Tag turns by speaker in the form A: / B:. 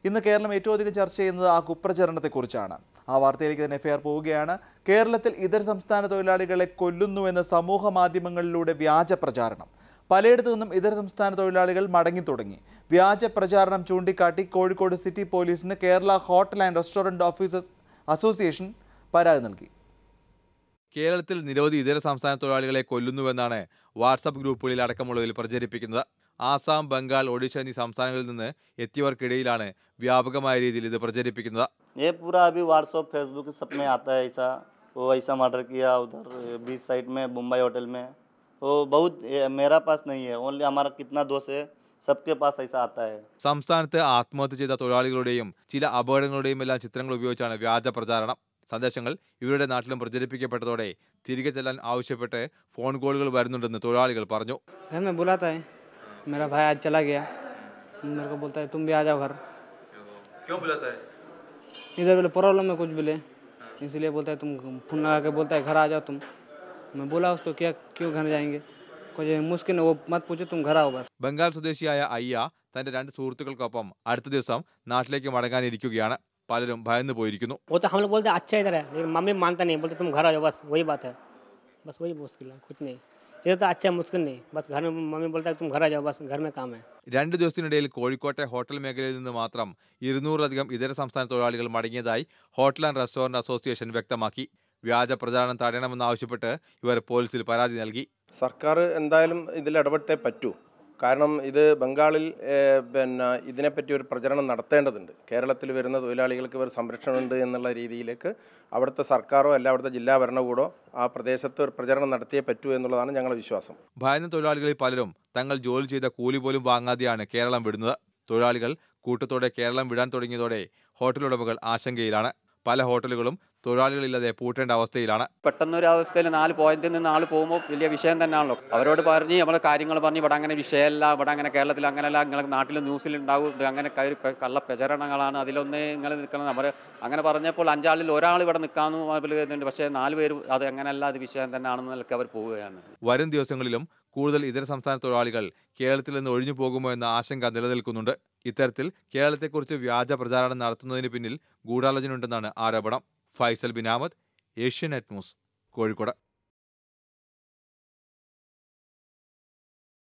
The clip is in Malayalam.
A: ഇന്ന് കേരളം ഏറ്റവും അധികം ചർച്ച ചെയ്യുന്നത് ആ കുപ്രചരണത്തെക്കുറിച്ചാണ് ആ വാർത്തയിലേക്ക് തന്നെ എഫ്ഐആർ പോവുകയാണ് കേരളത്തിൽ ഇതര സംസ്ഥാന തൊഴിലാളികളെ കൊല്ലുന്നുവെന്ന് സമൂഹ മാധ്യമങ്ങളിലൂടെ വ്യാജ പ്രചാരണം പലയിടത്തു നിന്നും ഇതര സംസ്ഥാന തൊഴിലാളികൾ മടങ്ങി തുടങ്ങി വ്യാജ പ്രചാരണം ചൂണ്ടിക്കാട്ടി കോഴിക്കോട് സിറ്റി പോലീസിന് Kerala hotel and restaurant officers association പരാതി നൽകി
B: കേരളത്തിൽ നിരവധി ഇതര സംസ്ഥാന തൊഴിലാളികളെ കൊല്ലുന്നുവെന്നാണ് വാട്സാപ്പ് ഗ്രൂപ്പുകളിൽ അടക്കമുള്ളവയിൽ പ്രചരിപ്പിക്കുന്നത് ആസാം ബംഗാൾ ഒഡീഷ എന്നീ സംസ്ഥാനങ്ങളിൽ നിന്ന് എത്തിയവർക്കിടയിലാണ് വ്യാപകമായ രീതിയിൽ ഇത് പ്രചരിപ്പിക്കുന്നത്
C: ये पूरा अभी व्हाट्सअप फेसबुक सब में आता है ऐसा वो ऐसा मर्डर किया उधर बीच साइड में मुंबई होटल में वो बहुत ये मेरा पास नहीं है ओनली हमारा कितना दोस्त है सबके पास ऐसा आता है
B: സംസ്ഥാനത്ത് ആത്മഹത്യ ചെയ്ത തൊഴിലാളികളുടെയും ചില അപകടങ്ങളുടെയും എല്ലാം ചിത്രങ്ങൾ ഉപയോഗിച്ചാണ് വ്യാജ പ്രചാരണം സന്ദേശങ്ങൾ ഇവരുടെ നാട്ടിലും പ്രചരിപ്പിക്കപ്പെട്ടതോടെ തിരികെ ചെല്ലാൻ ആവശ്യപ്പെട്ട് ഫോൺ കോളുകൾ വരുന്നുണ്ടെന്ന് തൊഴിലാളികൾ പറഞ്ഞു
D: घर में बुलाता है मेरा भाई आज चला गया मेरे को बोलता है तुम भी आ जाओ घर इधर बोले प्रॉब्लम है कुछ बोले इसलिए बोलता है तुम फोन लगा के बोलता है घर आ जाओ तुम मैं बोला उसको क्या क्यों घर जाएंगे कुछ मुश्किल है वो मत पूछो तुम घर आओ बस
B: ബംഗാൾ സ്വദേശിയായ അയ്യ തന്റെ രണ്ട് സുഹൃത്തുക്കൾക്കൊപ്പം അടുത്ത ദിവസം നാട്ടിലേക്ക് മടങ്ങാനിരിക്കുകയാണ് പലരും ഭയന്നു പോയിരിക്കുന്നു
E: वो तो हम लोग बोलते हैं अच्छा इधर है लेकिन मम्मी मानता नहीं बोलते तुम घर आ जाओ बस वही बात है बस वही मुश्किल है कुछ नहीं इधर तो अच्छा मुश्किल नहीं बस घर में मम्मी बोलता है तुम घर आ जाओ बस घर में काम है
B: രണ്ട് ദിവസത്തിനിടയിൽ കോഴിക്കോട്ടെ ഹോട്ടൽ മേഖലയിൽ നിന്ന് മാത്രം ഇരുന്നൂറിലധികം ഇതര സംസ്ഥാന തൊഴിലാളികൾ മടങ്ങിയതായി ഹോട്ടൽ ആൻഡ് റെസ്റ്റോറന്റ് അസോസിയേഷൻ വ്യക്തമാക്കി വ്യാജ പ്രചാരണം തടയണമെന്നാവശ്യപ്പെട്ട് ഇവർ പോലീസിൽ പരാതി നൽകി
F: സർക്കാർ എന്തായാലും ഇതിൽ ഇടപെട്ടേ പറ്റൂ കാരണം ഇത് ബംഗാളിൽ ഏഹ്, പിന്നെ ഇതിനെപ്പറ്റി ഒരു പ്രചരണം നടത്തേണ്ടതുണ്ട് കേരളത്തിൽ വരുന്ന തൊഴിലാളികൾക്ക് ഒരു സംരക്ഷണമുണ്ട് എന്നുള്ള രീതിയിലേക്ക് അവിടുത്തെ സർക്കാരോ അല്ല അവിടുത്തെ ജില്ലാ ഭരണകൂടോ ആ പ്രദേശത്ത് ഒരു പ്രചരണം നടത്തിയേ പറ്റൂ എന്നുള്ളതാണ് ഞങ്ങളുടെ വിശ്വാസം
B: ഭയന്ന തൊഴിലാളികളിൽ പലരും തങ്ങൾ ജോലി ചെയ്ത കൂലി പോലും വാങ്ങാതെയാണ് കേരളം വിടുന്നത് തൊഴിലാളികൾ കൂട്ടത്തോടെ കേരളം വിടാൻ തുടങ്ങിയതോടെ ഹോട്ടൽ ഉടമകൾ ആശങ്കയിലാണ് പല ഹോട്ടലുകളും തൊഴിലാളികളില്ലാതെ പൂട്ടേണ്ട അവസ്ഥയിലാണ്
G: പെട്ടെന്നൊരു അവസ്ഥയിൽ നാല് പോയിന്റിൽ നിന്ന് ആൾ പോകുമ്പോൾ വലിയ വിഷയം തന്നെയാണല്ലോ അവരോട് പറഞ്ഞ് നമ്മൾ കാര്യങ്ങൾ പറഞ്ഞ് ഇവിടെ അങ്ങനെ വിഷയമല്ല ഇവിടെ അങ്ങനെ കേരളത്തിൽ അങ്ങനെയല്ല നിങ്ങളെ നാട്ടിൽ ന്യൂസിൽ ഉണ്ടാവും ഇത് അങ്ങനെ കയറി പെ- കള്ള പ്രചരണങ്ങളാണ് അതിലൊന്ന് നിങ്ങൾ നിൽക്കണം നമ്മൾ അങ്ങനെ പറഞ്ഞപ്പോൾ അഞ്ചാളിൽ ഒരാൾ ഇവിടെ നിൽക്കാമെന്ന് പക്ഷേ നാല് പേര് അത് അങ്ങനെയല്ല അത് വിഷയം തന്നെയാണെന്ന് നിലക്ക് അവർ പോവുകയാണ്
B: വരും ദിവസങ്ങളിലും കൂടുതൽ ഇതര സംസ്ഥാന തൊഴിലാളികൾ കേരളത്തിൽ നിന്ന് ഒഴിഞ്ഞു പോകുമോ എന്ന ആശങ്ക നിലനിൽക്കുന്നുണ്ട് ഇത്തരത്തിൽ കേരളത്തെക്കുറിച്ച് വ്യാജ പ്രചാരണം നടത്തുന്നതിന് പിന്നിൽ ഗൂഢാലോചനയുണ്ടെന്നാണ് ആരോപണം ഫൈസൽ ബിൻ അഹമ്മദ് ഏഷ്യനെറ്റ് ന്യൂസ് കോഴിക്കോട്